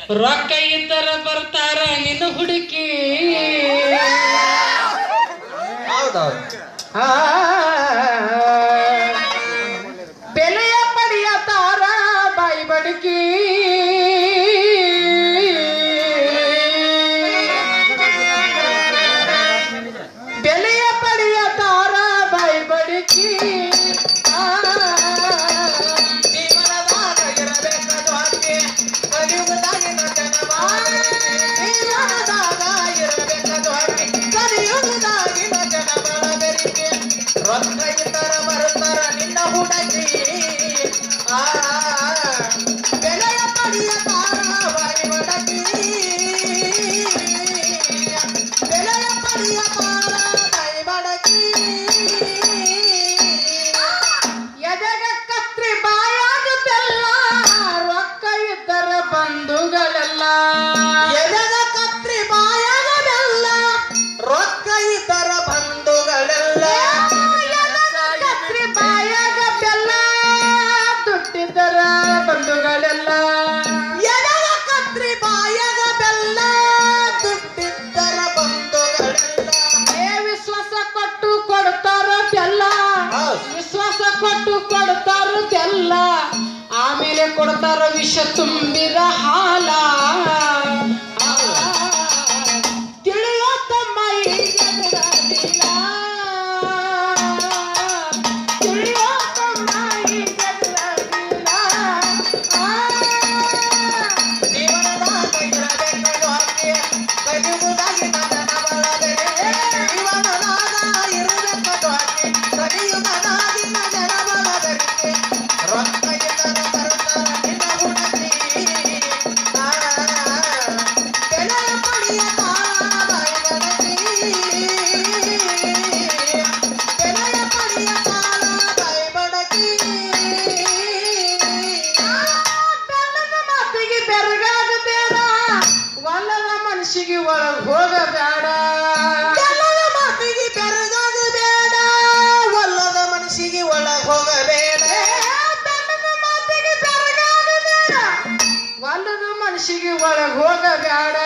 ರೊಕ್ಕ ಇದ್ದರ ಬರ್ತಾರ ನಿನ್ನ ಹುಡುಕಿ ಹೌದೌದು ಆ, ಬೆಲೆಯ ಪಡೆಯ ತಾರ ಬಾಯಿ ಬಡುಕಿ ಬೆಲೆಯ ಪಡೆಯ ತಾರ ಬಾಯಿ ಬಡುಕಿ ಆ, ಜೀವನದಾಗ ಇರಬೇಕದು ಹಂಗೆ ಕಲಿಯುಗದಾಗಿನ ಜನಮ ಜೀವನದಾಗ ಇರಬೇಕದು ಹಂಗೆ ಕಲಿಯುಗದಾಗಿನ ಜನಗಳ ಬೆರಿಗೆ ರೊಕ್ಕ ಇದ್ದರ ಬರುತ್ತಾರ ನಿನ್ನ ಹುಡುಗಿ ಆ ಬೆಲೆಯ ಪಡಿಯ ತಾರಾವಾಯಿ ಒಡಗಿ ಬೆಲೆಯ ಪಡಿಯ ತಾರಾವಾಯಿ ಬಡಗಿ ಎದೆಗ ಕತ್ರಿ ಬಾಯಾಗ ಬೆಲ್ಲ ರೊಕ್ಕ ಇದ್ದರ ಬಂಧುಗಳೆಲ್ಲ ಎದೆಗ ಕತ್ರಿ ಬಾಯಾಗ ಬೆಲ್ಲ ರೊಕ್ಕ ಇದ್ದರ ಬಂಧುಗಳೆಲ್ಲ ಕತ್ರಿ ಬಾಯಾಗ ಬೆಲ್ಲ ದುಡ್ಡಿದ್ದರ ಬಂಧುಗಳೆಲ್ಲ ಎದೆಗ ಕತ್ರಿ ಬಾಯಾಗ ಬೆಲ್ಲ ದುಡ್ಡಿದ್ದರ ಬಂಧುಗಳೆಲ್ಲ ಏ ವಿಶ್ವಾಸ ಕೊಟ್ಟು ಕೊಡ್ತಾರ ಬೆಲ್ಲ ಹೌದ್. ವಿಶ್ವಾಸ ಕೊಟ್ಟು ಕೊಡ್ತಾರ ಬೆಲ್ಲ ಆಮೇಲೆ ಕೊಡ್ತಾರ ವಿಷ ತುಂಬಿದ ಹಾಲ ತಿಳಿಯೋ ತಮ್ಮ ಈ ಜಗದಲ್ಲಿಲ್ಲ. ತಿಳಿಯೋ ತಮ್ಮ ಈ ಜಗದಲ್ಲಿಲ್ಲ. ಆ ಜೀವನದಾಗ ಇರಬೇಕದು ಹಂಗೆ ಕಲಿಯುಗದಾಗಿನ ಜನಗಳ ಬೆಲೆ ಜೀವನದಾಗ ಇರಬೇಕದು ಹಂಗೆ ಕಲಿಯುಗದಾಗಿನ ಜನಗಳ ಬೆಲೆ ರೊಕ್ಕ ಇದ್ದರ ಬರುತ್ತಾರ ನಿನ್ನ ಹುಡುಗಿ ಆ, ಬೆಲೆಯ ಪಡಿಯ ತಾರಾವಾಯಿ ಬಡಗಿ ಬೆಲೆಯ ಪಡಿಯ ತಾರಾವಾಯಿ ಬಡಗಿ ಬೆಲ್ಲದ ಮಾತಿಗೆ ಬೆರಗಾದ ಬೇಡ ಒಲ್ಲದ ಮನಸ್ಸಿಗೆ ಒಳಗ್ ಹೋಗಬೇಡ ಎಲ್ಲರ ಮಾತಿಗೆ ಬೆರಗಾದ ಬೇಡ ಒಲ್ಲದ ಮನಸ್ಸಿಗೆ ಒಳಗ್ ಹೋಗಬೇಡ ಬೆಲ್ಲದ ಮಾತಿಗೆ ಬೆರಗಾದ ಬೇಡ ಒಲ್ಲದ ಮನಸ್ಸಿಗೆ ಒಳಗ್ ಹೋಗಬೇಡ